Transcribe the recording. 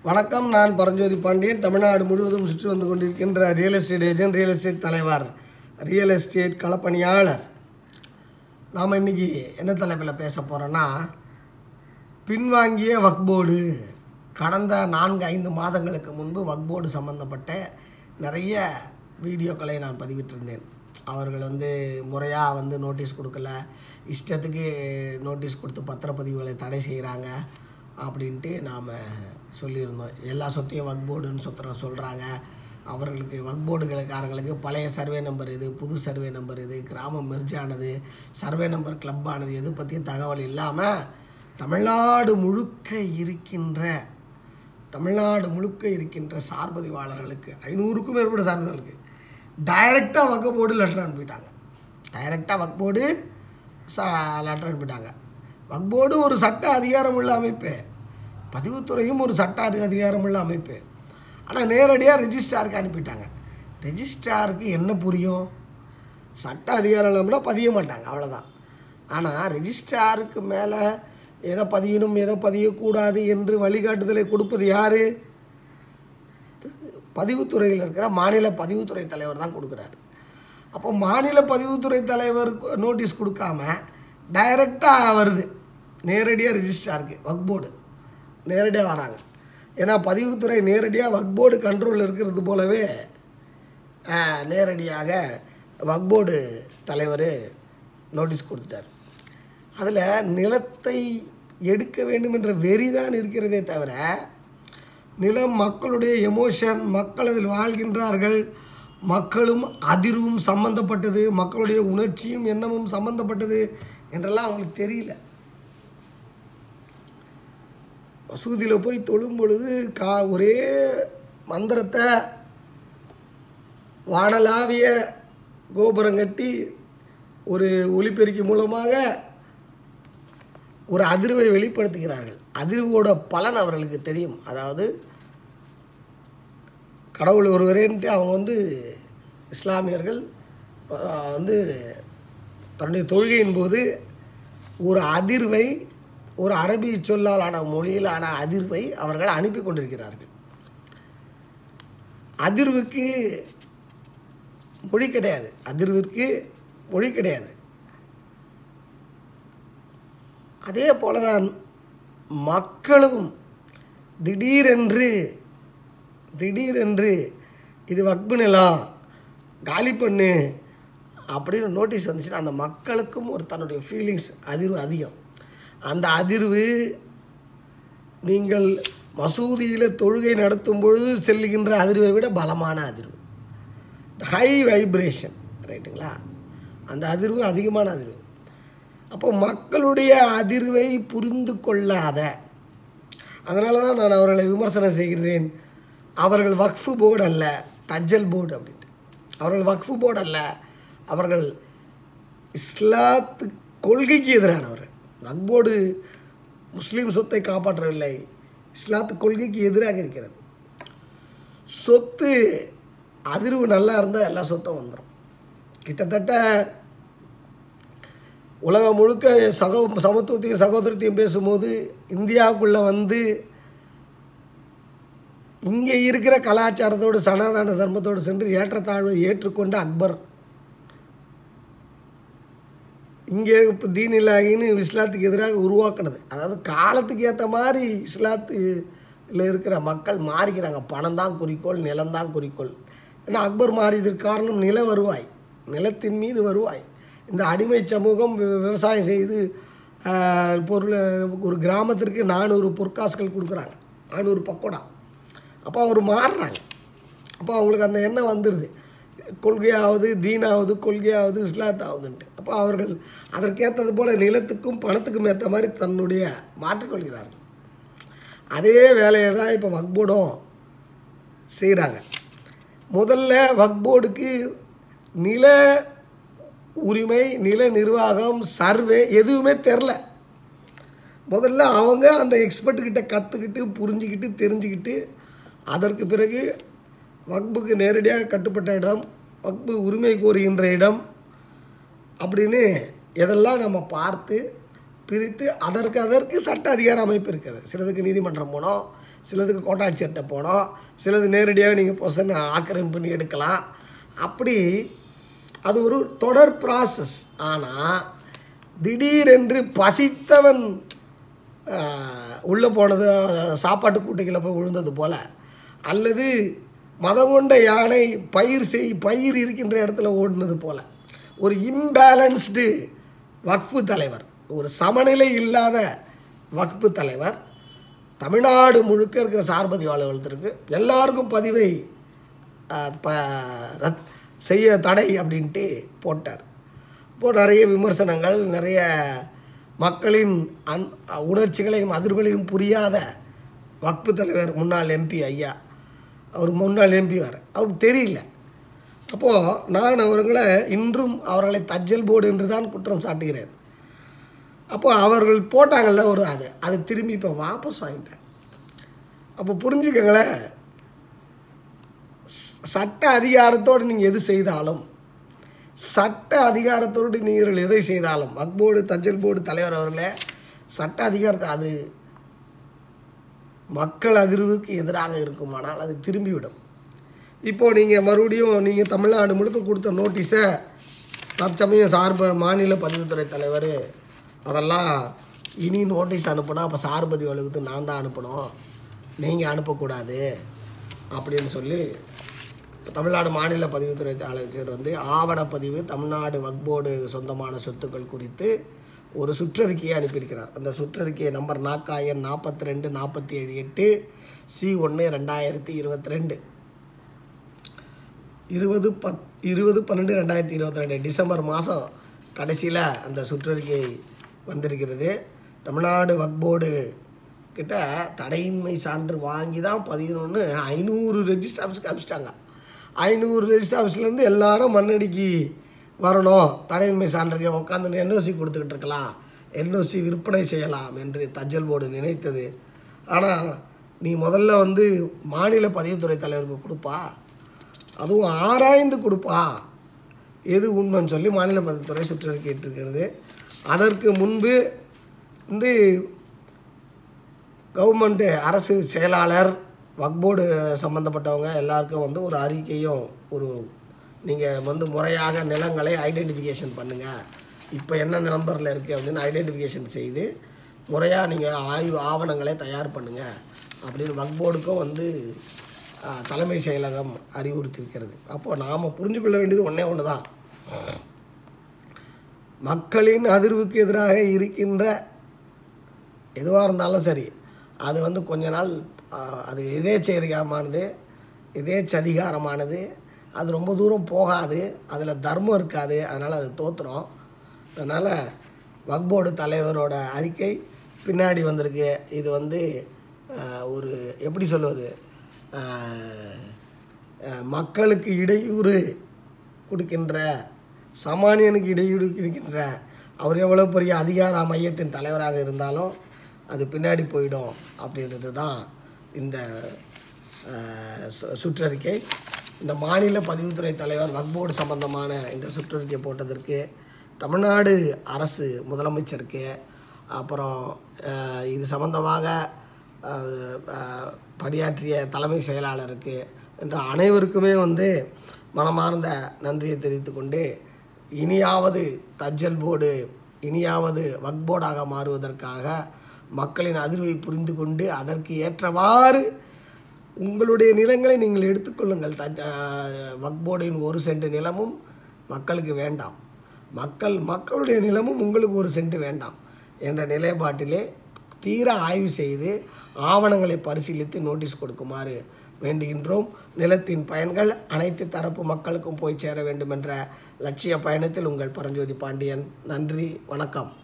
வணக்கம் நான் பரஞ்சோதி பாண்டியன் தமிழ்நாடு முழுவதும் சுற்றி வந்து கொண்டிருக்கின்ற real estate agent real estate தலைவர் ரியல் எஸ்டேட் களப்பணியாளர் நாம் இன்னைக்கு என்ன தலைப்பில் பேச போகிறோன்னா பின்வாங்கிய வக்போர்டு கடந்த நான்கு ஐந்து மாதங்களுக்கு முன்பு வக்போர்டு சம்பந்தப்பட்ட நிறைய வீடியோக்களை நான் பதிவிட்டிருந்தேன் அவர்கள் வந்து முறையாக வந்து நோட்டீஸ் கொடுக்கல இஷ்டத்துக்கு நோட்டீஸ் கொடுத்து பத்திரப்பதிவுகளை தடை செய்கிறாங்க அப்படின்ட்டு நாம் சொல்லியிருந்தோம் எல்லா சொத்தையும் வக்போர்டுன்னு சுத்துற சொல்கிறாங்க அவர்களுக்கு வக்போர்டுகளுக்காரங்களுக்கு பழைய சர்வே நம்பர் இது புது சர்வே நம்பர் இது கிராமம் மெர்ஜ் ஆனது சர்வே நம்பர் கிளப் ஆனது எது பற்றியும் தகவல் இல்லாமல் தமிழ்நாடு முழுக்க இருக்கின்ற தமிழ்நாடு முழுக்க இருக்கின்ற சார்பதிவாளர்களுக்கு ஐநூறுக்கும் மேற்பட்ட சார்பதிகளுக்கு டைரெக்டாக வக்க போர்டு லெட்டர் அனுப்பிட்டாங்க டைரெக்டாக வக் போர்டு ச லெட்டர் அனுப்பிட்டாங்க வக் போர்டு ஒரு சட்ட அதிகாரமுள்ள அமைப்பு பதிவுத்துறையும் ஒரு சட்ட அதி- அதிகாரமுள்ள அமைப்பு ஆனால் நேரடியாக ரெஜிஸ்ட்ராருக்கு அனுப்பிட்டாங்க ரெஜிஸ்ட்ராருக்கு என்ன புரியும் சட்ட அதிகாரம் இல்லாமல்னா பதிய மாட்டாங்க அவ்வளோதான் ஆனால் ரெஜிஸ்ட்ராருக்கு மேலே எதை பதியணும் எதை பதியக்கூடாது என்று வழிகாட்டுதலை கொடுப்பது யார் பதிவுத்துறையில் இருக்கிற மாநில பதிவுத்துறை தலைவர் தான் கொடுக்குறாரு அப்போ மாநில பதிவுத்துறை தலைவர் நோட்டீஸ் கொடுக்காம டைரெக்டாக வருது நேரடியாக ரெஜிஸ்ட்ராருக்கு வக் போர்டு நேரடியாக வராங்க ஏன்னா பதிவுத்துறை நேரடியாக வக் போர்டு கண்ட்ரோலில் இருக்கிறது போலவே ஆஹ், நேரடியாக வக் போர்டு தலைவர் நோட்டீஸ் கொடுத்துட்டார் அதில் நிலத்தை எடுக்க வேண்டும் என்ற வெறிதான் இருக்கிறதே தவிர நிலம் மக்களுடைய எமோஷன் மக்கள் அதில் வாழ்கின்றார்கள் மக்களும் அதிர்வும் சம்பந்தப்பட்டது மக்களுடைய உணர்ச்சியும் எண்ணமும் சம்பந்தப்பட்டது என்றெல்லாம் அவங்களுக்கு தெரியல மசூதியில் போய் தொழும் பொழுது கா ஒரே மந்திரத்தை வானலாவிய கோபுரம் கட்டி ஒரு ஒளிபெருக்கி மூலமாக ஒரு அதிர்வை வெளிப்படுத்துகிறார்கள் அதிர்வோட பலன் அவர்களுக்கு தெரியும் அதாவது கடவுள் ஒருவரேன்ட்டு அவங்க வந்து இஸ்லாமியர்கள் அஹ், வந்து தன்னுடைய தொழுகையின் போது ஒரு அதிர்வை ஒரு அரபி சொல்லாலான மொழியிலான அதிர்வை அவர்கள் அனுப்பி கொண்டிருக்கிறார்கள் அதிர்வுக்கு மொழி கிடையாது அதிர்விற்கு மொழி கிடையாது அதே போல தான் மக்களும் திடீரென்று திடீரென்று இது வக்பு நிலம் காலி பண்ணு அப்படின்னு நோட்டீஸ் வந்துச்சுன்னா அந்த மக்களுக்கும் ஒரு தன்னுடைய ஃபீலிங்ஸ் அதிர்வு அதிகம் அந்த அதிர்வு நீங்கள் மசூதியில் தொழுகை நடத்தும் பொழுது செல்லுகின்ற அதிர்வை விட பலமான அதிர்வு ஹை வைப்ரேஷன் ரைட்டுங்களா அந்த அதிர்வு அதிகமான அதிர்வு அப்போ மக்களுடைய அதிர்வை புரிந்து கொள்ளாத அதனால தான் நான் அவர்களை விமர்சனம் செய்கிறேன் அவர்கள் வக்ஃபு போர்டு அல்ல தஜ்ஜல் போர்டு அப்படின்ட்டு அவர்கள் வக்ஃபு போர்டு அல்ல அவர்கள் இஸ்லாத்து கொள்கைக்கு எதிரானவர்கள் வக்ஃப் போர்டு முஸ்லீம் சொத்தை காப்பாற்றவில்லை இஸ்லாத்து கொள்கைக்கு எதிராக இருக்கிறது சொத்து அதிர்வு நல்லா இருந்தால் எல்லா சொத்தும் வந்துடும் கிட்டத்தட்ட உலகம் முழுக்க சகோ சமத்துவத்தையும் சகோதரத்தையும் பேசும்போது இந்தியாவுக்குள்ளே வந்து இங்கே இருக்கிற கலாச்சாரத்தோடு சனாதன தர்மத்தோடு சென்று ஏற்றத்தாழ்வை ஏற்றுக்கொண்ட அக்பர் இங்கே இப்போ தீன் இல்லாகின்னு இஸ்லாத்துக்கு எதிராக உருவாக்குனது அதாவது காலத்துக்கு ஏற்ற மாதிரி இஸ்லாத்துல இருக்கிற மக்கள் மாறிக்கிறாங்க பணம் தான் குறிக்கோள் நிலம் தான் குறிக்கோள் ஏன்னா அக்பர் மாறியதற்கு காரணம் நில வருவாய் நிலத்தின் மீது வருவாய் இந்த அடிமை சமூகம் வி- விவசாயம் செய்து ஆஹ், பொருள் ஒரு கிராமத்திற்கு நானூறு பொற்காசுகள் கொடுக்குறாங்க நானூறு பக்கோடா அப்போ அவர் மாறுறாங்க அப்போ அவங்களுக்கு அந்த எண்ணம் வந்துடுது கொள்கையாவது தீனாவது கொள்கையாவது இஸ்லாத்தாவதுன்ட்டு அப்போ அவர்கள் அதற்கேற்றது போல் நிலத்துக்கும் பணத்துக்கும் ஏற்ற மாதிரி தன்னுடைய மாற்றிக்கொள்கிறார்கள் அதே வேலையை தான் இப்போ வக்போர்டும் செய்கிறாங்க முதல்ல வக்போர்டுக்கு நில உரிமை நில நிர்வாகம் சர்வே எதுவுமே தெரில முதல்ல அவங்க அந்த எக்ஸ்பர்ட்டுக்கிட்ட கற்றுக்கிட்டு புரிஞ்சுக்கிட்டு தெரிஞ்சுக்கிட்டு அதற்கு பிறகு வக்புக்கு நேரடியாக கட்டுப்பட்ட இடம் வக்பு உரிமை கோருகின்ற இடம் அப்படின்னு எதெல்லாம் நம்ம பார்த்து பிரித்து அதற்கு அதற்கு சட்ட அதிகார அமைப்பு இருக்கிறது சிலதுக்கு நீதிமன்றம் போனோம் சிலதுக்கு கோட்டாட்சியர்கிட்ட போனோம் சிலது நேரடியாக நீங்கள் பொசன் ஆக்கிரமிப்பு பண்ணி எடுக்கலாம் அப்படி அது ஒரு தொடர் ப்ராசஸ் ஆனால் திடீரென்று பசித்தவன் உள்ளே போனது சாப்பாட்டு கூட்டைகளை போய் விழுந்தது போல் அல்லது மதம் கொண்ட யானை பயிர் செய் பயிர் இருக்கின்ற இடத்துல ஓடினது போல் ஒரு இம்பேலன்ஸ்டு வக்ஃபு தலைவர் ஒரு சமநிலை இல்லாத வக்ஃபு தலைவர் தமிழ்நாடு முழுக்க இருக்கிற சார்பதிவாளர்களுக்கு எல்லாருக்கும் பதிவை அஹ், ப ரத் செய்ய தடை அப்படின்ட்டு போட்டார் இப்போது நிறைய விமர்சனங்கள் நிறைய மக்களின் அன் உணர்ச்சிகளையும் அதிர்வுகளையும் புரியாத வக்பு தலைவர் முன்னாள் எம்பி ஐயா அவர் முன்னாள் எம்பி வர அவருக்கு தெரியல அப்போது நான் அவர்களை இன்றும் அவர்களை தஜ்ஜல் போர்டு என்று தான் குற்றம் சாட்டுகிறேன் அப்போ அவர்கள் போட்டாங்கல்ல ஒரு அது அது திரும்பி இப்போ வாபஸ் வாங்கிட்டேன் அப்போ புரிஞ்சுக்கங்களேன் ச- சட்ட அதிகாரத்தோடு நீங்கள் எது செய்தாலும் சட்ட அதிகாரத்தோடு நீங்கள் எதை செய்தாலும் வக்போர்டு தஞ்சல் போர்டு தலைவர் அவர்களே சட்ட அதிகாரத்தை அது மக்கள் அதிர்வுக்கு எதிராக இருக்குமானால் அது திரும்பிவிடும் இப்போது நீங்கள் மறுபடியும் நீங்கள் தமிழ்நாடு முழுக்க கொடுத்த நோட்டீஸை தற்சமயம் சார்ப மாநில பதிவுத்துறை தலைவர் அதெல்லாம் இனி நோட்டீஸ் அனுப்புனா அப்போ சார்பதி வலுவுக்கு நான் தான் அனுப்பணும் நீங்கள் அனுப்பக்கூடாது அப்படின்னு சொல்லி தமிழ்நாடு மாநில பதிவுத்துறை அமைச்சர் வந்து ஆவணப்பதிவு தமிழ்நாடு வக்போர்டு சொந்தமான சொத்துக்கள் குறித்து ஒரு சுற்றறிக்கையை அனுப்பியிருக்கிறார் அந்த சுற்றறிக்கை நம்பர் நாக்காயன் நாற்பத்தி ரெண்டு நாற்பத்தி ஏழு எட்டு சி ஒன்று ரெண்டாயிரத்தி இருபத்தி ரெண்டு இருபது பத் இருபது பன்னெண்டு ரெண்டாயிரத்தி இருபத்தி ரெண்டு டிசம்பர் மாதம் கடைசியில் அந்த சுற்றறிக்கை வந்திருக்கிறது தமிழ்நாடு வக்போர்டு கிட்ட தடையின்மை சான்று வாங்கி தான் பதினொன்று ஐநூறு ரெஜிஸ்டர் ஆஃபீஸ்க்கு அனுப்பிச்சிட்டாங்க ஐநூறு ரெஜிஸ்டர் ஆஃபீஸ்லேருந்து எல்லாரும் மண்ணடிக்கு வரணும் தடையின்மை சான்றுக்கு உட்காந்து என்ஓசி கொடுத்துக்கிட்டு இருக்கலாம் என்ஓசி விற்பனை செய்யலாம் என்று தஜ்ஜல் போர்டு நினைத்தது ஆனால் நீ முதல்ல வந்து மாநில பதிவுத்துறை தலைவருக்கு கொடுப்பா அதுவும் ஆராய்ந்து கொடுப்பா எது உண்மைன்னு சொல்லி மாநில பதிவுத்துறை சுற்றறிக்கையிட்டிருக்கிறது அதற்கு முன்பு வந்து கவர்மெண்ட்டு அரசு செயலாளர் வக்போர்டு சம்மந்தப்பட்டவங்க எல்லாருக்கும் வந்து ஒரு அறிக்கையும் ஒரு நீங்கள் வந்து முறையாக நிலங்களை ஐடென்டிஃபிகேஷன் பண்ணுங்கள் இப்போ என்ன நம்பரில் இருக்குது அப்படின்னு ஐடென்டிஃபிகேஷன் செய்து முறையாக நீங்கள் ஆய்வு ஆவணங்களை தயார் பண்ணுங்கள் அப்படின்னு வக்போர்டுக்கும் வந்து ஆ, தலைமை செயலகம் அறிவுறுத்தியிருக்கிறது அப்போது நாம் புரிஞ்சு கொள்ள வேண்டியது ஒன்றே ஒன்று தான் மக்களின் அதிர்வுக்கு எதிராக இருக்கின்ற எதுவாக இருந்தாலும் சரி அது வந்து கொஞ்ச நாள் ஆ, அது எதேச்சதிகாரமானது எதேச்சதிகாரமானது அது ரொம்ப தூரம் போகாது அதில் தர்மம் இருக்காது அதனால் அது தோத்துரும் அதனால் வக்போர்டு தலைவரோட அறிக்கை பின்னாடி வந்திருக்கு இது வந்து ஆ, ஒரு எப்படி சொல்லுவது ஆ, ஆ, மக்களுக்கு இடையூறு கொடுக்கின்ற சாமானியனுக்கு இடையூறு இருக்கின்ற அவர் எவ்வளோ பெரிய அதிகார மையத்தின் தலைவராக இருந்தாலும் அது பின்னாடி போயிடும் அப்படின்றது தான் இந்த அஹ், சு- சுற்றறிக்கை இந்த மாநில பதிவுத்துறை தலைவர் வக்போர்டு சம்பந்தமான இந்த சுற்றறிக்கை போட்டதற்கு தமிழ்நாடு அரசு முதலமைச்சருக்கு அப்புறம் அஹ், இது சம்பந்தமாக அஹ், அஹ், பணியாற்றிய தலைமை செயலாளருக்கு என்ற அனைவருக்குமே வந்து மனமார்ந்த நன்றியை தெரிவித்துக்கொண்டு இனியாவது தஜ்ஜல் போர்டு இனியாவது வக்போர்டாக மாறுவதற்காக மக்களின் அதிர்வை புரிந்து கொண்டு அதற்கு ஏற்றவாறு உங்களுடைய நிலங்களை நீங்கள் எடுத்துக்கொள்ளுங்கள் தஜ் வக்போர்டின் ஒரு சென்ட் நிலமும் மக்களுக்கு வேண்டாம் மக்கள் மக்களுடைய நிலமும் உங்களுக்கு ஒரு சென்ட் வேண்டாம் என்ற நிலைப்பாட்டிலே தீர ஆய்வு செய்து ஆவணங்களை பரிசீலித்து நோட்டீஸ் கொடுக்குமாறு வேண்டுகின்றோம் நிலத்தின் பயன்கள் அனைத்து தரப்பு மக்களுக்கும் போய் சேர வேண்டும் என்ற லட்சிய பயணத்தில் உங்கள் பரஞ்சோதி பாண்டியன் நன்றி வணக்கம்